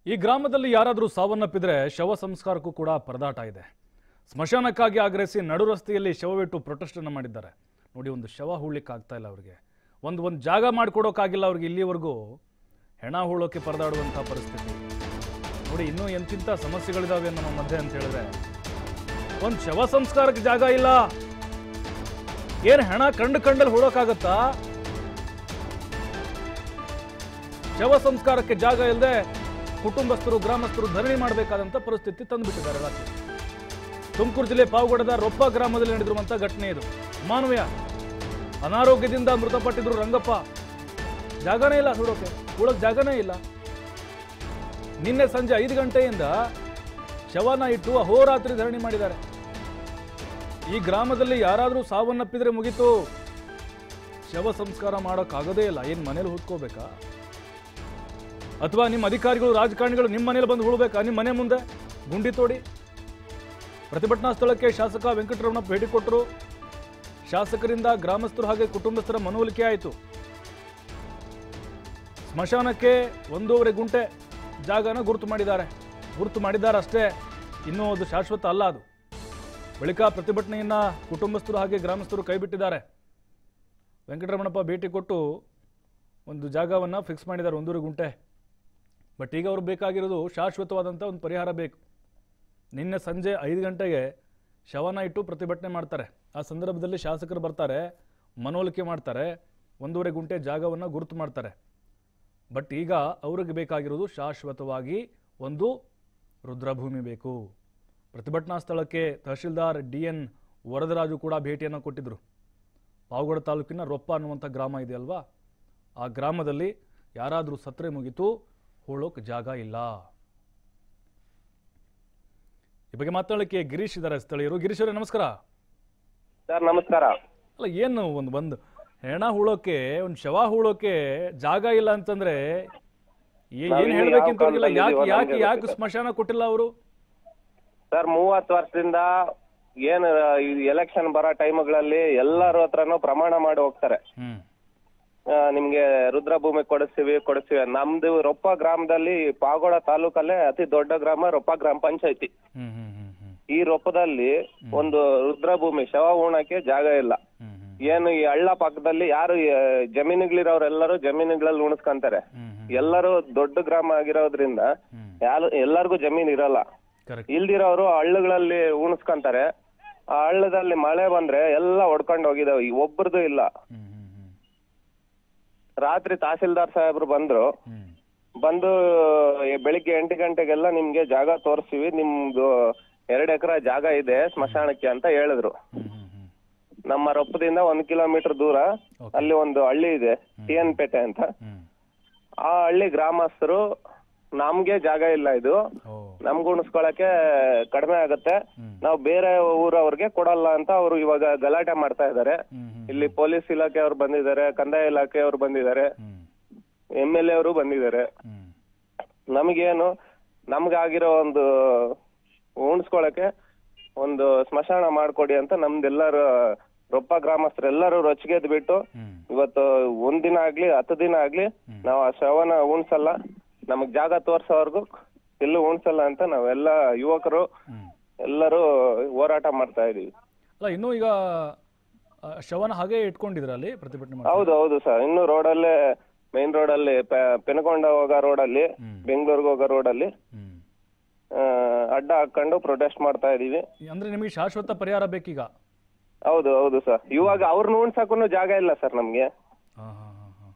ಈ ಗ್ರಾಮದಲ್ಲಿ ಯಾರಾದರೂ ಸಾವನ್ನಪ್ಪಿದ್ರೆ ಶವ ಸಂಸ್ಕಾರಕ್ಕೂ ಕೂಡ ಪರದಾಟ ಇದೆ ಸ್ಮಶಾನಕ್ಕಾಗಿ ಆಗ್ರಹಿಸಿ ನಡು ರಸ್ತೆಯಲ್ಲಿ ಶವವಿಟ್ಟು ಪ್ರೊಟೆಸ್ಟ್ ಅನ್ನು ಮಾಡಿದ್ದಾರೆ ನೋಡಿ ಒಂದು ಶವ ಹೂಳ್ಲಿಕ್ಕೆ ಆಗ್ತಾ ಇಲ್ಲ ಅವ್ರಿಗೆ ಒಂದು ಒಂದು ಜಾಗ ಮಾಡಿಕೊಡೋಕ್ಕಾಗಿಲ್ಲ ಅವ್ರಿಗೆ ಇಲ್ಲಿವರೆಗೂ ಹೆಣ ಹೂಳೋಕೆ ಪರದಾಡುವಂಥ ಪರಿಸ್ಥಿತಿ ನೋಡಿ ಇನ್ನೂ ಎಂತಿಂಥ ಸಮಸ್ಯೆಗಳಿದಾವೆ ನಮ್ಮ ಮಧ್ಯೆ ಅಂತ ಹೇಳಿದ್ರೆ ಒಂದು ಶವ ಸಂಸ್ಕಾರಕ್ಕೆ ಜಾಗ ಇಲ್ಲ ಏನು ಹೆಣ ಕಂಡು ಕಂಡಲ್ಲಿ ಹೂಳೋಕ್ಕಾಗತ್ತಾ ಶವ ಸಂಸ್ಕಾರಕ್ಕೆ ಜಾಗ ಇಲ್ಲದೆ ಕುಟುಂಬಸ್ಥರು ಗ್ರಾಮಸ್ಥರು ಧರಣಿ ಮಾಡಬೇಕಾದಂತ ಪರಿಸ್ಥಿತಿ ತಂದುಬಿಟ್ಟಿದ್ದಾರೆ ರಾತ್ರಿ ತುಮಕೂರು ಜಿಲ್ಲೆ ಪಾವಗಡದ ರೊಪ್ಪ ಗ್ರಾಮದಲ್ಲಿ ನಡೆದಿರುವಂತ ಘಟನೆ ಇದು ಮಾನವೀಯ ಅನಾರೋಗ್ಯದಿಂದ ಮೃತಪಟ್ಟಿದ್ರು ರಂಗಪ್ಪ ಜಾಗನೇ ಇಲ್ಲ ಸುಡೋಕೆ ಉಳಕ್ ಜಾಗನೇ ಇಲ್ಲ ನಿನ್ನೆ ಸಂಜೆ ಐದು ಗಂಟೆಯಿಂದ ಶವನ ಇಟ್ಟು ಅಹೋರಾತ್ರಿ ಧರಣಿ ಮಾಡಿದ್ದಾರೆ ಈ ಗ್ರಾಮದಲ್ಲಿ ಯಾರಾದರೂ ಸಾವನ್ನಪ್ಪಿದ್ರೆ ಮುಗೀತು ಶವ ಸಂಸ್ಕಾರ ಮಾಡೋಕ್ಕಾಗೋದೇ ಇಲ್ಲ ಏನು ಮನೇಲಿ ಹುಡ್ಕೋಬೇಕಾ ಅಥವಾ ನಿಮ್ಮ ಅಧಿಕಾರಿಗಳು ರಾಜಕಾರಣಿಗಳು ನಿಮ್ಮ ಮನೇಲಿ ಬಂದು ಉಳ್ಬೇಕಾ ನಿಮ್ಮ ಮನೆ ಮುಂದೆ ಗುಂಡಿ ತೋಡಿ ಪ್ರತಿಭಟನಾ ಸ್ಥಳಕ್ಕೆ ಶಾಸಕ ವೆಂಕಟರಮಣಪ್ಪ ಭೇಟಿ ಕೊಟ್ಟರು ಶಾಸಕರಿಂದ ಗ್ರಾಮಸ್ಥರು ಹಾಗೆ ಕುಟುಂಬಸ್ಥರ ಮನವೊಲಿಕೆ ಆಯಿತು ಸ್ಮಶಾನಕ್ಕೆ ಒಂದೂವರೆ ಗುಂಟೆ ಜಾಗನ ಗುರುತು ಮಾಡಿದ್ದಾರೆ ಗುರುತು ಮಾಡಿದ್ದಾರೆ ಅಷ್ಟೇ ಇನ್ನೂ ಅದು ಶಾಶ್ವತ ಅಲ್ಲ ಅದು ಬಳಿಕ ಪ್ರತಿಭಟನೆಯನ್ನ ಕುಟುಂಬಸ್ಥರು ಹಾಗೆ ಗ್ರಾಮಸ್ಥರು ಕೈಬಿಟ್ಟಿದ್ದಾರೆ ವೆಂಕಟರಮಣಪ್ಪ ಭೇಟಿ ಕೊಟ್ಟು ಒಂದು ಜಾಗವನ್ನು ಫಿಕ್ಸ್ ಮಾಡಿದ್ದಾರೆ ಒಂದೂವರೆ ಗುಂಟೆ ಬಟ್ ಈಗ ಅವ್ರು ಬೇಕಾಗಿರೋದು ಶಾಶ್ವತವಾದಂಥ ಒಂದು ಪರಿಹಾರ ಬೇಕು ನಿನ್ನೆ ಸಂಜೆ ಐದು ಗಂಟೆಗೆ ಶವನ ಇಟ್ಟು ಪ್ರತಿಭಟನೆ ಮಾಡ್ತಾರೆ ಆ ಸಂದರ್ಭದಲ್ಲಿ ಶಾಸಕರು ಬರ್ತಾರೆ ಮನವೊಲಿಕೆ ಮಾಡ್ತಾರೆ ಒಂದೂವರೆ ಗುಂಟೆ ಜಾಗವನ್ನು ಗುರುತು ಮಾಡ್ತಾರೆ ಬಟ್ ಈಗ ಅವ್ರಿಗೆ ಬೇಕಾಗಿರೋದು ಶಾಶ್ವತವಾಗಿ ಒಂದು ರುದ್ರಭೂಮಿ ಬೇಕು ಪ್ರತಿಭಟನಾ ಸ್ಥಳಕ್ಕೆ ತಹಶೀಲ್ದಾರ್ ಡಿ ಎನ್ ವರದರಾಜು ಕೂಡ ಭೇಟಿಯನ್ನು ಕೊಟ್ಟಿದ್ದರು ಪಾವಗಡ ತಾಲೂಕಿನ ರೊಪ್ಪ ಅನ್ನುವಂಥ ಗ್ರಾಮ ಇದೆಯಲ್ವಾ ಆ ಗ್ರಾಮದಲ್ಲಿ ಯಾರಾದರೂ ಸತ್ರೆ ಮುಗಿತು ಹೂಳೋಕ್ ಜಾಗ ಇಲ್ಲ ಈ ಬಗ್ಗೆ ಮಾತಾಡಲಿಕ್ಕೆ ಗಿರೀಶ್ ಇದ್ದಾರೆ ಸ್ಥಳೀಯರು ಗಿರೀಶ್ ಅವರೇ ನಮಸ್ಕಾರ ಸರ್ ನಮಸ್ಕಾರ ಅಲ್ಲ ಏನು ಒಂದು ಒಂದು ಹೆಣ ಹೂಳೋಕೆ ಒಂದು ಶವ ಹೂಳೋಕೆ ಜಾಗ ಇಲ್ಲ ಅಂತಂದ್ರೆ ಏ- ನಾವು ಏನ್ ಇನ್ನು ಹೇಳ್ಬೇಕಂತ ಯಾವ ಅವ್ರಿಗಿಲ್ಲ ಯಾಕೆ ಕಾಲದಲ್ಲಿ ಯಾಕೆ ಇದೀವೋ ಯಾಕೆ ನಮ್ಗೆ ಸ್ಮಶಾನ ಕೊಟ್ಟಿಲ್ಲ ಅವರು ಸರ್ ಮೂವತ್ತು ವರ್ಷದಿಂದ ಏನು ಎಲೆಕ್ಷನ್ ಬರೋ ಟೈಮ್ಗಳಲ್ಲಿ ಎಲ್ಲರ ಹತ್ರನೂ ಪ್ರಮಾಣ ಮಾಡಿ ಹೋಗ್ತಾರೆ ಹ್ಮ್ ಆ, ನಿಮ್ಗೆ ರುದ್ರಭೂಮಿ ಕೊಡಿಸ್ತೀವಿ ಕೊಡಿಸ್ತೀವಿ ನಮ್ದು ರೊಪ್ಪ ಗ್ರಾಮದಲ್ಲಿ ಪಾಗೋಡ ತಾಲೂಕಲ್ಲೇ ಅತಿ ದೊಡ್ಡ ಗ್ರಾಮ ರೊಪ್ಪ ಗ್ರಾಮ ಪಂಚಾಯತಿ ಹ್ಮ್ ಹ್ಮ್ ಹ್ಮ್ ಹ್ಮ್ ಈ ರೊಪ್ಪದಲ್ಲಿ ಒಂದು ರುದ್ರಭೂಮಿ ಶವ ಉಣಕ್ಕೆ ಜಾಗ ಇಲ್ಲ ಹ್ಮ್ ಹ್ಮ್ ಏನು ಈ ಹಳ್ಳ ಪಕ್ಕದಲ್ಲಿ ಯಾರು ಆ, ಜಮೀನುಗಳಿರೋರೆಲ್ಲರೂ ಜಮೀನುಗಳಲ್ಲಿ ಉಣಿಸ್ಕೊಂತಾರೆ ಹ್ಮ್ ಹ್ಮ್ ಎಲ್ಲರೂ ದೊಡ್ಡ ಗ್ರಾಮ ಆಗಿರೋದ್ರಿಂದ ಹ್ಮ್ ಯಾರು ಎಲ್ಲರಿಗೂ ಜಮೀನ್ ಇರಲ್ಲ ಕರೆಕ್ಟ್ ಇಲ್ದಿರೋರು ಹಳ್ಳಗಳಲ್ಲಿ ಉಣಿಸ್ಕೊಂತಾರೆ ಆ ಹಳ್ಳದಲ್ಲಿ ಮಳೆ ಬಂದ್ರೆ ಎಲ್ಲ ಹೊಡ್ಕೊಂಡು ಹೋಗಿದಾವೆ ಈ ಒಬ್ರದ್ದು ಇಲ್ಲ ಹ್ಮ್ ಹ್ಮ್ ಹ್ಮ್ ರಾತ್ರಿ ತಹಸೀಲ್ದಾರ್ ಸಾಹೇಬ್ರು ಬಂದ್ರು ಹ್ಮ್ ಬಂದು ಈ ಬೆಳಿಗ್ಗೆ ಎಂಟು ಗಂಟೆಗೆಲ್ಲ ನಿಮ್ಗೆ ಜಾಗ ತೋರಿಸ್ತೀವಿ ನಿಮ್ದು ಎರಡ್ ಎಕರೆ ಜಾಗ ಇದೆ ಸ್ಮಶಾನಕ್ಕೆ ಅಂತ ಹೇಳಿದ್ರು ಹ್ಮ್ ಹ್ಮ್ ಹ್ಮ್ ನಮ್ಮ ರೊಪ್ಪದಿಂದ ಒಂದ್ ಕಿಲೋಮೀಟರ್ ದೂರ Okay. ಅಲ್ಲಿ ಒಂದು ಹಳ್ಳಿ ಇದೆ ಟಿ ಎನ್ ಪೇಟೆ ಅಂತ ಹ್ಮ್ ಆ ಹಳ್ಳಿ ಗ್ರಾಮಸ್ಥರು ನಮ್ಗೆ ಜಾಗ ಇಲ್ಲ ಇದು ಓ ನಮ್ಗೆ ಉಣಿಸ್ಕೊಳಕ್ಕೆ ಕಡಿಮೆ ಆಗತ್ತೆ ಹ್ಮ್ ನಾವು ಬೇರೆ ಊರವ್ರಿಗೆ ಕೊಡಲ್ಲ ಅಂತ ಅವರು ಇವಾಗ ಗಲಾಟೆ ಮಾಡ್ತಾ ಇದ್ದಾರೆ ಹ್ಮ್ ಹ್ಮ್ ಇಲ್ಲಿ ಪೊಲೀಸ್ ಇಲಾಖೆ ಅವ್ರು ಬಂದಿದ್ದಾರೆ ಕಂದಾಯ ಇಲಾಖೆ ಅವ್ರು ಬಂದಿದ್ದಾರೆ ಹ್ಮ್ ಎಂ ಎಲ್ ಎ ಅವರು ಬಂದಿದ್ದಾರೆ ಹ್ಮ್ ನಮಗೇನು ನಮ್ಗಾಗಿರೋ ಒಂದು ಉಣಿಸ್ಕೊಳಕ್ಕೆ ಒಂದು ಸ್ಮಶಾನ ಮಾಡ್ಕೊಡಿ ಅಂತ ನಮ್ದೆಲ್ಲರೂ ರೊಪ್ಪ ಗ್ರಾಮಸ್ಥರೆಲ್ಲರೂ ರೊಚ್ಚಿಗೆದ್ ಬಿಟ್ಟು ಹ್ಮ್ ಇವತ್ತು ಒಂದಿನ ಆಗ್ಲಿ ಹತ್ತು ದಿನ ಆಗ್ಲಿ ನಾವು ಆ ಶವನ ಉಣ್ಸಲ್ಲ ನಮಗ್ ಜಾಗ ತೋರ್ಸೋವರ್ಗು ಎಲ್ಲೂ ಉಣ್ಸಲ್ಲ ಅಂತ ನಾವೆಲ್ಲ ಯುವಕರು ಹ್ಮ್ ಎಲ್ಲರೂ ಹೋರಾಟ ಮಾಡ್ತಾ ಇದೀವಿ ಅಲ್ಲ ಇನ್ನೂ ಈಗ ಆ, ಶವನ ಹಾಗೆ ಇಟ್ಕೊಂಡಿದ್ರ ಅಲ್ಲಿ ಪ್ರತಿಭಟನೆ ಮಾಡಿ ಹೌದು ಹೌದು ಸರ್ ಇನ್ನು ರೋಡಲ್ಲೇ ಮೇನ್ ರೋಡಲ್ಲಿ ಪೆನಕೊಂಡ ಹೋಗೋ ರೋಡಲ್ಲಿ ಹ್ಮ್. ಬೆಂಗಳೂರಿಗೆ ಹೋಗೋ ರೋಡಲ್ಲಿ ಹ್ಮ್ ಆ, ಅಡ್ಡ ಹಾಕೊಂಡು ಪ್ರೊಟೆಸ್ಟ್ ಮಾಡ್ತಾ ಇದೀವಿ ಅಂದ್ರೆ ನಿಮಗೆ ಶಾಶ್ವತ ಪರಿಹಾರ ಬೇಕೀಗ ಹೌದು ಹೌದು ಸರ್ ಇವಾಗ ಅವ್ರನ್ನ ಉಣ್ಸಕ್ಕೂ ಜಾಗ ಇಲ್ಲ ಸರ್ ನಮ್ಗೆ ಹಾ ಹಾ ಹಾ ಹಾ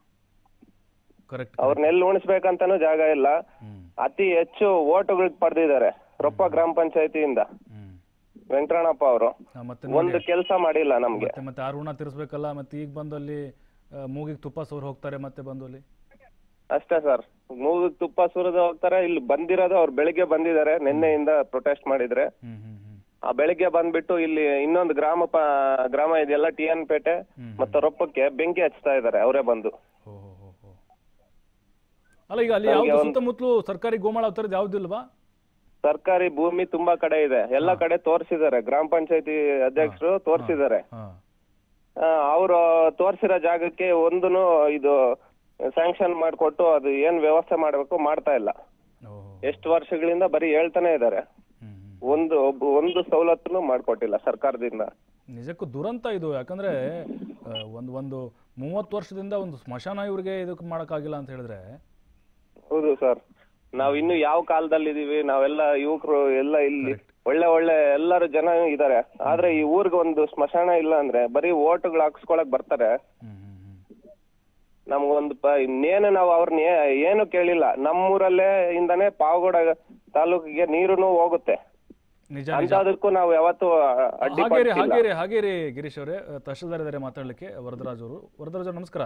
ಕರೆಕ್ಟ್ ಅವ್ರನ್ನೆಲ್ಲಿ ಉಣಿಸ್ಬೇಕಂತಾನು ಜಾಗ ಇಲ್ಲ ಹ್ಮ್ ಅತಿ ಹೆಚ್ಚು ಓಟುಗಳು ಪಡೆದಿದ್ದಾರೆ ರೊಪ್ಪ ಗ್ರಾಮ ಪಂಚಾಯತಿಯಿಂದ ಹ್ಮ್ ವೆಂಕಟರಮಣಪ್ಪ ಅವರು ಆ, ಮತ್ತೆ ಒಂದು ಕೆಲಸ ಮಾಡಿಲ್ಲ ನಮ್ಗೆ ಮತ್ತೆ ಮತ್ತೆ ಆ ಋಣ ತೀರಿಸ್ಬೇಕಲ್ಲ ಮತ್ತೆ ಈಗ ಬಂದು ಅಲ್ಲಿ ಆ, ಮೂಗಿಗೆ ತುಪ್ಪ ಸೋರ್ ಹೋಗ್ತಾರೆ ಮತ್ತೆ ಬಂದು ಅಲ್ಲಿ ಅಷ್ಟೇ ಸರ್ ಮೂಗು ತುಪ್ಪ ಸುರಿದು ಹೋಗ್ತಾರೆ ಇಲ್ಲಿ ಬಂದಿರೋದು ಅವ್ರು ಬೆಳಿಗ್ಗೆ ಬಂದಿದ್ದಾರೆ ನಿನ್ನೆಯಿಂದ ಪ್ರೊಟೆಸ್ಟ್ ಮಾಡಿದ್ರೆ ಹ್ಮ್ ಹ್ಮ್ ಹ್ಮ್ ಆ ಬೆಳಿಗ್ಗೆ ಬಂದ್ಬಿಟ್ಟು ಇಲ್ಲಿ ಇನ್ನೊಂದು ಗ್ರಾಮ ಪ ಗ್ರಾಮ ಇದೆಯಲ್ಲ ಟಿ ಎನ್ ಪೇಟೆ ಹ್ಮ್. ಮತ್ತೆ ರೊಪ್ಪಕ್ಕೆ ಬೆಂಕಿ ಹಚ್ತಾ ಇದ್ದಾರೆ ಅವರೇ ಬಂದು ಹೋ ಹೋ ಹೋ ಹೋ ಅಲ್ಲ ಈಗ ಅಲ್ಲಿ ಯಾವ್ದು ಸುತ್ತಮುತ್ತಲು ಸರ್ಕಾರಿ ಗೋಮಾಳ ಅವತರದ್ದು ಯಾವ್ದಿಲ್ವಾ ಸರ್ಕಾರಿ ಭೂಮಿ ತುಂಬಾ ಕಡೆ ಇದೆ ಎಲ್ಲ ಕಡೆ ತೋರಿಸಿದ್ದಾರೆ ಗ್ರಾಮ ಪಂಚಾಯತಿ ಅಧ್ಯಕ್ಷರು ತೋರಿಸಿದ್ದಾರೆ ಹಾ ಅವರು ತೋರಿಸಿರೋ ಜಾಗಕ್ಕೆ ಒಂದನು ಇದು ಸ್ಯಾಂಕ್ಷನ್ ಮಾಡಿಕೊಟ್ಟು ಅದು ಏನ್ ವ್ಯವಸ್ಥೆ ಮಾಡ್ಬೇಕು ಮಾಡ್ತಾ ಇಲ್ಲ ಓಹೋ ಎಷ್ಟು ವರ್ಷಗಳಿಂದ ಬರೀ ಹೇಳ್ತಾನೆ ಇದ್ದಾರೆ ಹ್ಮ್ ಹ್ಮ್. ಒಂದು ಒಬ್ಬ ಒಂದು ಸವಲತ್ತನ್ನು ಮಾಡ್ಕೊಟ್ಟಿಲ್ಲ ಸರ್ಕಾರದಿಂದ ನಿಜಕ್ಕೂ ದುರಂತ ಇದು ಯಾಕಂದ್ರೆ ಆ, ಒಂದು ಒಂದು ಮೂವತ್ತು ವರ್ಷದಿಂದ ಒಂದು ಸ್ಮಶಾನ ಇವ್ರಿಗೆ ಇದಕ್ಕೆ ಮಾಡೋಕ್ಕಾಗಿಲ್ಲ ಅಂತ ಹೇಳಿದ್ರೆ ಹೌದು ಸರ್ ನಾವ್ ಇನ್ನು ಯಾವ ಕಾಲದಲ್ಲಿ ಇದೀವಿ ನಾವೆಲ್ಲ ಯುವಕರು ಎಲ್ಲ ಇಲ್ಲಿ ಒಳ್ಳೆ ಒಳ್ಳೆ ಎಲ್ಲರೂ ಜನ ಇದಾರೆ ಆದ್ರೆ ಈ ಊರ್ಗೆ ಒಂದು ಸ್ಮಶಾನ ಇಲ್ಲ ಅಂದ್ರೆ ಬರೀ ಓಟ್ಗಳು ಹಾಕ್ಸ್ಕೊಳಕ್ ಬರ್ತಾರೆ ಹ್ಮ್ ಹ್ಮ್ ಹ್ಮ್ ನಮ್ಗೊಂದು ಪ ಇನ್ನೇನು ನಾವು ಅವ್ರನ್ನ ಏ- ಏನು ಕೇಳಿಲ್ಲ ನಮ್ಮೂರಲ್ಲೇ ಇಂದಾನೆ ಪಾವಗಡ ತಾಲೂಕಿಗೆ ನೀರುನು ಹೋಗುತ್ತೆ ನಿಜ ಅಂತದಕ್ಕೂ ನಾವು ಯಾವತ್ತು ಅಡ್ಡಿ ಹಾಗೇರಿ ಪಡ್ಸಿಲ್ಲ. ಹಾಗೇರಿ ಹಾಗೇರಿ ಗಿರೀಶ್ ಅವರೇ ತಹಶೀಲ್ದಾರ್ ಇದ್ದಾರೆ ಮಾತಾಡ್ಲಿಕ್ಕೆ ವರದರಾಜ್ ಅವರು ವರದರಾಜ್ ಅವ್ರು ನಮಸ್ಕಾರ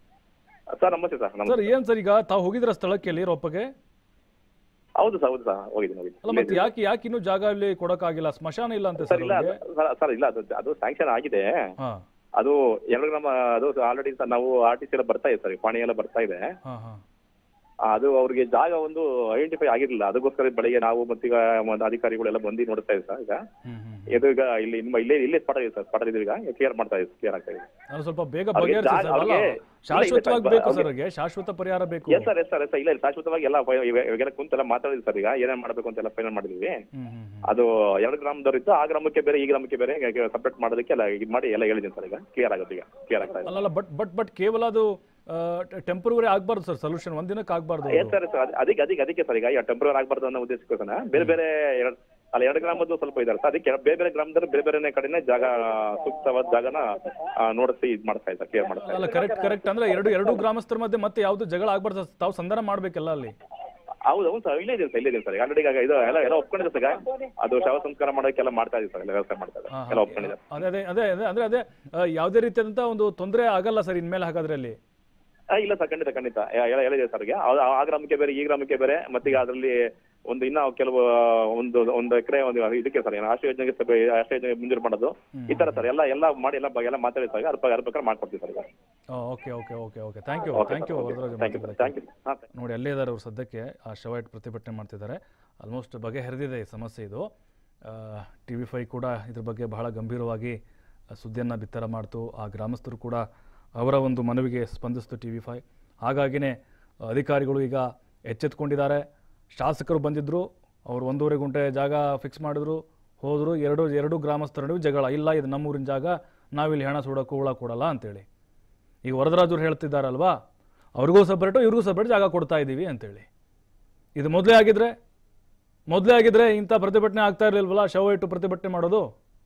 ಸರ್ ನಮಸ್ತೆ ಸರ್ ನಮಸ್ತೆ ಸರ್ ಏನ್ ಸರ್ ಈಗ ತಾವು ಹೋಗಿದ್ರ ಸ್ಥಳಕ್ಕೆ ಅಲ್ಲಿ ರೊಪ್ಪಗೆ ಹೌದು ಸರ್ ಹೌದು ಸರ್ ಹೋಗಿದ್ದೀನಿ ಅಲ್ಲ ಹೋಗಿದ್ದೀನಿ ಮತ್ತೆ ಯಾಕೆ ಯಾಕೆ ಇನ್ನೂ ಜಾಗ ಅಲ್ಲಿ ಕೊಡಕ್ಕಾಗಿಲ್ಲ ಸ್ಮಶಾನ ಇಲ್ಲ ಅಂತೆ ಸರ್ ಸರ್ ಇಲ್ಲ ಅವ್ರಿಗೆ ಸರ್- ಸರ್ ಇಲ್ಲ ಅದು ಅದು ಸ್ಯಾಂಕ್ಷನ್ ಆಗಿದೆ ಹಾ ಅದು ಎರಡು ಗ್ರಾಮ ಅದು ಆಲ್ರೆಡಿ ಸರ್ ನಾವು ಆರ್ ಟಿ ಸಿ ಎಲ್ಲ ಬರ್ತಾ ಇದೆ ಸರ್ ಪಾಣಿ ಎಲ್ಲ ಬರ್ತಾ ಇದೆ ಹಾ ಹಾ ಆ, ಅದು ಅವ್ರಿಗೆ ಜಾಗ ಒಂದು ಐಡೆಂಟಿಫೈ ಆಗಿರಲಿಲ್ಲ ಅದಕ್ಕೋಸ್ಕರ ಬೆಳಿಗ್ಗೆ ನಾವು ಮತ್ತೀಗ ಒಂದು ಅಧಿಕಾರಿಗಳೆಲ್ಲ ಬಂದು ನೋಡ್ತಾ ಇದೆ ಸರ್ ಈಗ ಹ್ಮ್ ಹ್ಮ್ ಇದು ಈಗ ಇಲ್ಲಿ ನಿಮ್ಮ ಇಲ್ಲೇ ಇಲ್ಲೇ ಸ್ಪಾಟ್ ಇದೆ ಸರ್ ಸ್ಪಾಟ್ ಇದೆ ಈಗ ಕ್ಲಿಯರ್ ಮಾಡ್ತಾ ಇದೆ ಕ್ಲಿಯರ್ ಆಗ್ತಾ ಇದೆ ನಾನು ಸ್ವಲ್ಪ ಬೇಗ ಅವ್ರಿಗೆ ಬಗೆಹರಿಸಿ ಜಾಗ- ಸರ್ ಅಲ್ಲ ಅವ್ರಿಗೆ- ಶಾಶ್ವತವಾಗಿ ಇಲ್ಲ, ಇಲ್ಲ, ಬೇಕು ಅವ್ರಿಗೆ- ಸರ್ ಅವ್ರಿಗೆ ಶಾಶ್ವತ ಪರಿಹಾರ ಬೇಕು yes sir yes sir yes ಇಲ್ಲ ಇಲ್ಲ, ಶಾಶ್ವತವಾಗಿ ಎಲ್ಲ ಫೈ- ಇವಾಗ- ಇವಾಗೆಲ್ಲ ಕುಂತೆಲ್ಲ ಮಾತಾಡಿದ್ವಿ ಸರ್ ಈಗ ಏನೇನ್ ಮಾಡ್ಬೇಕು ಅಂತೆಲ್ಲ ಫೈನಲ್ ಮಾಡಿದ್ವಿ ಹ್ಮ್ ಹ್ಮ್ ಹ್ಮ್ ಅದು ಎರಡು ಗ್ರಾಮದವ್ರು ಇತ್ತು ಆ ಗ್ರಾಮಕ್ಕೆ ಬೇರೆ ಈ ಗ್ರಾಮಕ್ಕೆ ಬೇರೆ ಸಪ್ರೇಟ್ ಮಾಡೋದಕ್ಕೆ ಎಲ್ಲ ಇದು ಮಾಡಿ ಎಲ್ಲ ಹೇಳಿದ್ದೀನಿ ಸರ್ ಈಗ ಕ್ಲಿಯರ್ ಆಗುತ್ತೆ ಈಗ ಕ್ಲಿಯರ್ ಆಗ್ತಾ ಇದೆ ಅಲ್ಲಲ್ಲ ಬಟ್ ಬಟ್ ಬಟ್ ಕೇವಲ ಅದು ಟೆಂಪರವರಿ ಆಗ್ಬಾರ್ದು ಸರ್ ಸೊಲ್ಯೂಷನ್ ಒಂದಿನಕ್ಕೆ ಆಗ್ಬಾರ್ದು ಎಸ್ ಸರ್ ಸರ್ ಅದಕ್ಕೆ ಅದಕ್ಕೆ ಅದಕ್ಕೆ ಸರ್ ಈಗ ಟೆಂಪ್ರವರ್ ಆಗಬಾರ್ದು ಅನ್ನೋ ಉದ್ದೇಶಕ್ಕೋಸ್ಕರ ಬೇರೆ ಬೇರೆ ಎರಡು ಅಲ್ಲ ಎರಡು ಗ್ರಾಮದ್ದು ಸ್ವಲ್ಪ ಇದಾರೆ ಸರ್ ಅದಕ್ಕೆ ಬೇರೆ ಬೇರೆ ಗ್ರಾಮದಲ್ಲಿ ಬೇರೆ ಬೇರೆ ಕಡೆನೇ ಜಾಗ ಸೂಕ್ತವಾದ ಜಾಗನ ಆ, ನೋಡಿಸಿ ಇದು ಮಾಡ್ತಾ ಇದ್ದಾರೆ ಕ್ಲಿಯರ್ ಮಾಡ್ತಾ ಅಲ್ಲ ಇದ್ದಾರೆ ಕರೆಕ್ಟ್ ಕರೆಕ್ಟ್ ಅಂದ್ರೆ ಎರಡು ಎರಡು ಗ್ರಾಮಸ್ಥರ ಮಧ್ಯೆ ಮತ್ತೆ ಯಾವ್ದು ಜಗಳ ಆಗ್ಬಾರ್ದು ಸರ್. ತಾವು ಸಂಧಾನ ಮಾಡ್ಬೇಕಲ್ಲ ಅಲ್ಲಿ ಹೌದು ಹೌದು ಸರ್ ಇಲ್ಲೇ ಇದೆ ಸರ್ ಇಲ್ಲೇ ಇದೆ ಸರ್ ಆಲ್ರೆಡಿ ಈಗ ಇದು ಎಲ್ಲ ಎಲ್ಲ ಒಪ್ಕೊಂಡಿದೆ ಸರ್ ಈಗ ಅದು ಶವ ಸಂಸ್ಕಾರ ಮಾಡೋಕ್ಕೆಲ್ಲ ಮಾಡ್ತಾ ಇದೀವಿ ಸರ್ ಎಲ್ಲ ವ್ಯವಸ್ಥೆ ಮಾಡ್ತಾ ಇದ್ದಾರೆ ಹಾ, ಎಲ್ಲ ಹಾ. ಒಪ್ಕೊಂಡಿದ್ದಾರೆ ಅದೇ ಅದೇ ಅದೇ ಅದೇ ಅಂದ್ರೆ ಅದೇ ಆ, ಯಾವುದೇ ರೀತಿಯಾದಂತ ಒಂದು ತೊಂದರೆ ಆಗಲ್ಲ ಸರ್ ಇನ್ಮೇಲೆ ಹಾಗಾದ್ರೆ ಅಲ್ಲಿ ಆ, ಇಲ್ಲ ಸರ್ ಖಂಡಿತ ಖಂಡಿತ ಎ- ಎಲ್ಲ ಹೇಳಿದೆ ಸರ್ ಆ ಗ್ರಾಮಕ್ಕೆ ಬೇರೆ ಈ ಗ್ರಾಮಕ್ಕೆ ಬೇರೆ ಮತ್ತೀಗ ಅದರಲ್ಲಿ ಒಂದು ಇನ್ನ ಕೆಲವು ಒಂದು ಒಂದು ಎಕರೆ ಒಂದು ಇದಕ್ಕೆ ಸರ್ ಏನು ಆಶ್ರಯ ಯೋಜನೆಗೆ ಸ್ವಲ್ಪ ಆಶ್ರಯ ಯೋಜನೆ ಮಂಜೂರು ಮಾಡೋದು ಈ ತರ ಸರ್ ಎಲ್ಲ ಎಲ್ಲ ಮಾಡಿ ಎಲ್ಲ ಬ- ಎಲ್ಲ ಮಾತಾಡಿ ಸರ್ ಅದ್ರ ಅದ್ರ ಪ್ರಕಾರ ಮಾಡ್ಕೊಡ್ತೀವಿ ಸರ್ ಈಗ okay okay okay okay thank you okay thank you Varadaraj thank you sir thank you ಹಾಂ ಸರ್ ನೋಡಿ ಅಲ್ಲೇ ಇದ್ದಾರೆ ಅವರು ಸದ್ಯಕ್ಕೆ ಆ ಶವ ಇಟ್ಟು ಪ್ರತಿಭಟನೆ ಮಾಡ್ತಿದ್ದಾರೆ ಆಲ್ಮೋಸ್ಟ್ ಬಗೆಹರಿದಿದೆ ಈ ಸಮಸ್ಯೆ ಇದು ಟಿ ವಿ ಫೈ ಕೂಡ ಇದ್ರ ಬಗ್ಗೆ ಬಹಳ ಗಂಭೀರವಾಗಿ ಸುದ್ದಿಯನ್ನು ಬಿತ್ತರ ಮಾಡ್ತು ಆ ಗ್ರಾಮಸ್ಥರು ಕೂಡ ಅವರ ಒಂದು ಮನವಿಗೆ ಸ್ಪಂದಿಸ್ತು ಟಿ ವಿ ಫೈ ಹಾಗಾಗಿನೇ ಅಧಿಕಾರಿಗಳು ಈಗ ಎಚ್ಚೆತ್ಕೊಂಡಿದ್ದಾರೆ ಶಾಸಕರು ಬಂದಿದ್ದರು ಅವರು ಒಂದೂವರೆ ಗುಂಟೆ ಜಾಗ ಫಿಕ್ಸ್ ಮಾಡಿದ್ರು ಹೋದರು ಎರಡು ಎರಡು ಗ್ರಾಮಸ್ಥರ ನಡುವೆ ಜಗಳ ಇಲ್ಲ ಇದು ನಮ್ಮೂರಿನ ಜಾಗ ನಾವಿಲ್ಲಿ ಹೆಣ ಸುಡೋಕ್ಕೂ ಹುಳ ಕೊಡಲ್ಲ ಅಂತೇಳಿ ಈಗ ವರದರಾಜರು ಹೇಳ್ತಿದ್ದಾರಲ್ವಾ ಅವ್ರಿಗೂ ಸಪ್ರೇಟು ಇವ್ರಿಗೂ ಸಪ್ರೇಟ್ ಜಾಗ ಕೊಡ್ತಾ ಇದ್ದೀವಿ ಅಂತೇಳಿ ಇದು ಮೊದಲೇ ಆಗಿದ್ರೆ ಮೊದಲೇ ಆಗಿದ್ರೆ ಇಂಥ ಪ್ರತಿಭಟನೆ ಆಗ್ತಾ ಇರಲಿಲ್ವಲ್ಲ ಶವ ಇಟ್ಟು ಪ್ರತಿಭಟನೆ ಮಾಡೋದು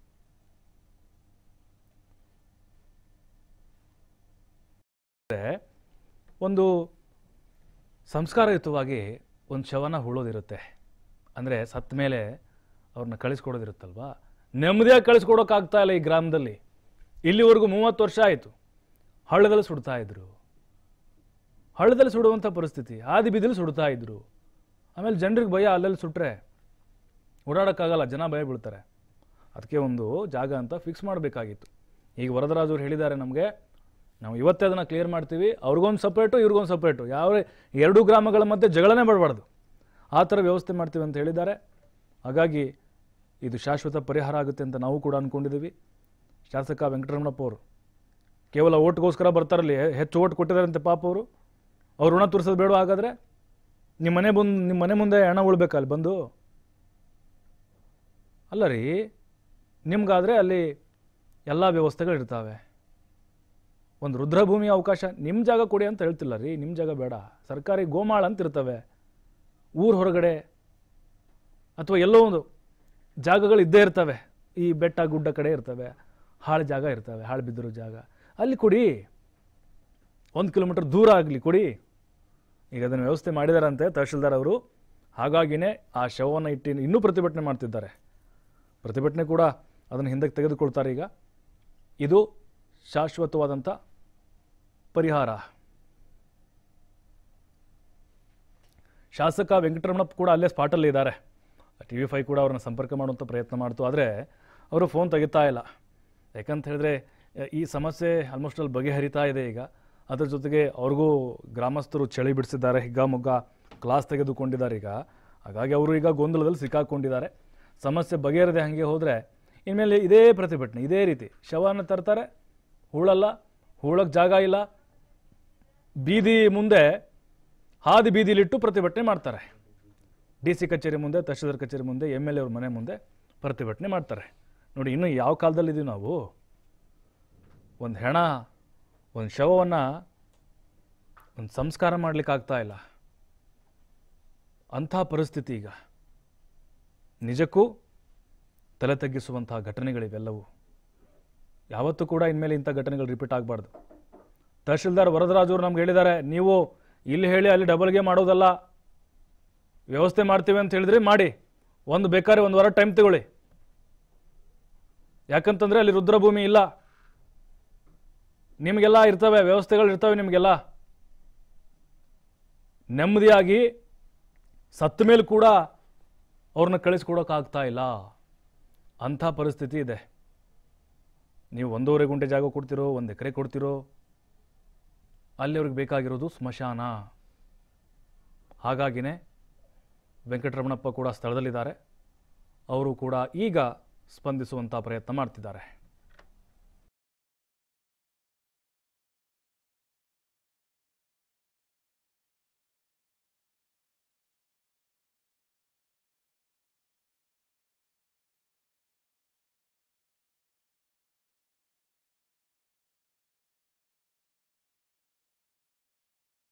ಅಂದ್ರೆ ಒಂದು ಸಂಸ್ಕಾರಯುತವಾಗಿ ಒಂದು ಶವನ ಹುಳೋದಿರುತ್ತೆ ಅಂದರೆ ಸತ್ತ ಮೇಲೆ ಅವ್ರನ್ನ ಕಳಿಸ್ಕೊಡೋದಿರುತ್ತಲ್ವಾ ನೆಮ್ಮದಿಯಾಗಿ ಕಳಿಸ್ಕೊಡೋಕ್ಕಾಗ್ತಾ ಇಲ್ಲ ಈ ಗ್ರಾಮದಲ್ಲಿ ಇಲ್ಲಿವರೆಗೂ ಮೂವತ್ತು ವರ್ಷ ಆಯಿತು ಹಳ್ಳದಲ್ಲಿ ಸುಡ್ತಾ ಇದ್ರು ಹಳ್ಳದಲ್ಲಿ ಸುಡುವಂಥ ಪರಿಸ್ಥಿತಿ ಆದಿ ಬೀದಿಲಿ ಸುಡ್ತಾ ಇದ್ರು ಆಮೇಲೆ ಜನರಿಗೆ ಭಯ ಅಲ್ಲಲ್ಲಿ ಸುಟ್ರೆ ಓಡಾಡೋಕ್ಕಾಗಲ್ಲ ಜನ ಭಯ ಬೀಳ್ತಾರೆ ಅದಕ್ಕೆ ಒಂದು ಜಾಗ ಅಂತ ಫಿಕ್ಸ್ ಮಾಡಬೇಕಾಗಿತ್ತು ಈಗ ವರದರಾಜ್ ಅವ್ರು ಹೇಳಿದ್ದಾರೆ ನಮಗೆ ನಾವು ಇವತ್ತೇ ಅದನ್ನು ಕ್ಲಿಯರ್ ಮಾಡ್ತೀವಿ ಅವ್ರಿಗೊಂದು ಸಪ್ರೇಟು ಇವ್ರಿಗೊಂದು ಸಪ್ರೇಟು ಯಾವ ಎರಡೂ ಗ್ರಾಮಗಳ ಮಧ್ಯೆ ಜಗಳನೇ ಬರಬಾರ್ದು ಆ ಥರ ವ್ಯವಸ್ಥೆ ಮಾಡ್ತೀವಿ ಅಂತ ಹೇಳಿದ್ದಾರೆ ಹಾಗಾಗಿ ಇದು ಶಾಶ್ವತ ಪರಿಹಾರ ಆಗುತ್ತೆ ಅಂತ ನಾವು ಕೂಡ ಅಂದ್ಕೊಂಡಿದ್ದೀವಿ ಶಾಸಕ ವೆಂಕಟರಮಣಪ್ಪ ಅವರು ಕೇವಲ ಓಟ್ಗೋಸ್ಕರ ಬರ್ತಾರಲ್ಲಿ ಹೆಚ್ಚು ಓಟ್ ಕೊಟ್ಟಿದ್ದಾರಂತೆ ಪಾಪ ಅವರು ಅವ್ರು ಋಣ ತೋರಿಸೋದು ಬೇಡ ಹಾಗಾದರೆ ನಿಮ್ಮ ಮನೆ ಬಂದು ನಿಮ್ಮ ಮನೆ ಮುಂದೆ ಹಣ ಉಳ್ಬೇಕಲ್ಲಿ ಬಂದು ಅಲ್ಲ ರೀ ನಿಮ್ಗಾದರೆ ಅಲ್ಲಿ ಎಲ್ಲ ವ್ಯವಸ್ಥೆಗಳಿರ್ತಾವೆ ಒಂದು ರುದ್ರಭೂಮಿ ಅವಕಾಶ ನಿಮ್ಮ ಜಾಗ ಕೊಡಿ ಅಂತ ಹೇಳ್ತಿಲ್ಲ ರೀ ನಿಮ್ಮ ಜಾಗ ಬೇಡ ಸರ್ಕಾರಿ ಗೋಮಾಳ ಅಂತ ಇರ್ತವೆ ಊರ ಹೊರಗಡೆ ಅಥವಾ ಎಲ್ಲೋ ಒಂದು ಜಾಗಗಳು ಇದ್ದೇ ಇರ್ತವೆ ಈ ಬೆಟ್ಟ ಗುಡ್ಡ ಕಡೆ ಇರ್ತವೆ ಹಾಳು ಜಾಗ ಇರ್ತವೆ ಹಾಳು ಬಿದ್ದಿರೋ ಜಾಗ ಅಲ್ಲಿ ಕೊಡಿ ಒಂದು ಕಿಲೋಮೀಟರ್ ದೂರ ಆಗಲಿ ಕೊಡಿ ಈಗ ಅದನ್ನು ವ್ಯವಸ್ಥೆ ಮಾಡಿದಾರಂತೆ ತಹಶೀಲ್ದಾರ್ ಅವರು ಹಾಗಾಗಿನೇ ಆ ಶವವನ್ನು ಇಟ್ಟು ಇನ್ನೂ ಪ್ರತಿಭಟನೆ ಮಾಡ್ತಿದ್ದಾರೆ ಪ್ರತಿಭಟನೆ ಕೂಡ ಅದನ್ನು ಹಿಂದಕ್ಕೆ ತೆಗೆದುಕೊಳ್ತಾರೆ ಈಗ ಇದು ಶಾಶ್ವತವಾದಂಥ ಪರಿಹಾರ ಶಾಸಕ ವೆಂಕಟರಮಣಪ್ಪ ಕೂಡ ಅಲ್ಲೇ ಸ್ಪಾಟಲ್ಲಿ ಇದ್ದಾರೆ ಟಿ ವಿ ಫೈ ಕೂಡ ಅವ್ರನ್ನ ಸಂಪರ್ಕ ಮಾಡುವಂಥ ಪ್ರಯತ್ನ ಮಾಡ್ತು ಆದರೆ ಅವರು ಫೋನ್ ತೆಗಿತಾ ಇಲ್ಲ ಯಾಕಂತ ಹೇಳಿದ್ರೆ ಅಹ್, ಈ ಸಮಸ್ಯೆ ಆಲ್ಮೋಸ್ಟ್ ಅಲ್ಲಿ ಬಗೆಹರಿತಾ ಇದೆ ಈಗ ಅದ್ರ ಜೊತೆಗೆ ಅವ್ರಿಗೂ ಗ್ರಾಮಸ್ಥರು ಚಳಿ ಬಿಡಿಸಿದ್ದಾರೆ ಹಿಗ್ಗಾಮುಗ್ಗ ಕ್ಲಾಸ್ ತೆಗೆದುಕೊಂಡಿದ್ದಾರೆ ಈಗ ಹಾಗಾಗಿ ಅವರು ಈಗ ಗೊಂದಲದಲ್ಲಿ ಸಿಕ್ಕಾಕೊಂಡಿದ್ದಾರೆ ಸಮಸ್ಯೆ ಬಗೆಹರದೆ ಹಾಗೆ ಹೋದರೆ ಇನ್ಮೇಲೆ ಇದೇ ಪ್ರತಿಭಟನೆ ಇದೇ ರೀತಿ ಶವನ ತರ್ತಾರೆ ಹೂಳಲ್ಲ ಹೂಳಕ್ಕೆ ಜಾಗ ಇಲ್ಲ ಬೀದಿ ಮುಂದೆ ಹಾದಿ ಬೀದಿಲಿಟ್ಟು ಪ್ರತಿಭಟನೆ ಮಾಡ್ತಾರೆ ಡಿ ಸಿ ಕಚೇರಿ ಮುಂದೆ ತಹಶೀಲ್ದಾರ್ ಕಚೇರಿ ಮುಂದೆ ಎಮ್ ಎಲ್ ಎ ಅವ್ರ ಮನೆ ಮುಂದೆ ಪ್ರತಿಭಟನೆ ಮಾಡ್ತಾರೆ ನೋಡಿ ಇನ್ನು ಯಾವ ಕಾಲದಲ್ಲಿದ್ದೀವಿ ನಾವು ಒಂದು ಹೆಣ ಒಂದು ಶವವನ್ನು ಒಂದು ಸಂಸ್ಕಾರ ಮಾಡ್ಲಿಕ್ಕೆ ಆಗ್ತಾ ಇಲ್ಲ ಅಂಥ ಪರಿಸ್ಥಿತಿ ಈಗ ನಿಜಕ್ಕೂ ತಲೆ ತಗ್ಗಿಸುವಂತಹ ಘಟನೆಗಳಿವೆಲ್ಲವೂ ಯಾವತ್ತೂ ಕೂಡ ಇನ್ಮೇಲೆ ಇಂಥ ಘಟನೆಗಳು ರಿಪೀಟ್ ಆಗಬಾರ್ದು ತಹಶೀಲ್ದಾರ್ ವರದರಾಜ್ ಅವರು ನಮ್ಗೆ ಹೇಳಿದ್ದಾರೆ ನೀವು ಇಲ್ಲಿ ಹೇಳಿ ಅಲ್ಲಿ ಡಬಲ್ಗೆ ಮಾಡೋದಲ್ಲ ವ್ಯವಸ್ಥೆ ಮಾಡ್ತೀವಿ ಅಂತ ಹೇಳಿದ್ರೆ ಮಾಡಿ ಒಂದು ಬೇಕಾದ್ರೆ ಒಂದು ವಾರ ಟೈಮ್ ತಗೊಳ್ಳಿ ಯಾಕಂತಂದ್ರೆ ಅಲ್ಲಿ ರುದ್ರಭೂಮಿ ಇಲ್ಲ ನಿಮಗೆಲ್ಲ ಇರ್ತವೆ ವ್ಯವಸ್ಥೆಗಳು ಇರ್ತವೆ ನಿಮಗೆಲ್ಲ ನೆಮ್ಮದಿಯಾಗಿ ಸತ್ತ ಮೇಲೆ ಕೂಡ ಅವ್ರನ್ನ ಕಳಿಸ್ಕೊಡೋಕ್ಕಾಗ್ತಾ ಇಲ್ಲ ಅಂಥ ಪರಿಸ್ಥಿತಿ ಇದೆ ನೀವು ಒಂದೂವರೆ ಗುಂಟೆ ಜಾಗ ಕೊಡ್ತಿರೋ ಒಂದು ಎಕರೆ ಕೊಡ್ತಿರೋ ಅಲ್ಲಿ ಅವ್ರಿಗೆ ಬೇಕಾಗಿರೋದು ಸ್ಮಶಾನ ಹಾಗಾಗಿನೇ ವೆಂಕಟರಮಣಪ್ಪ ಕೂಡ ಸ್ಥಳದಲ್ಲಿದ್ದಾರೆ ಅವರು ಕೂಡ ಈಗ ಸ್ಪಂದಿಸುವಂಥ ಪ್ರಯತ್ನ ಮಾಡ್ತಿದ್ದಾರೆ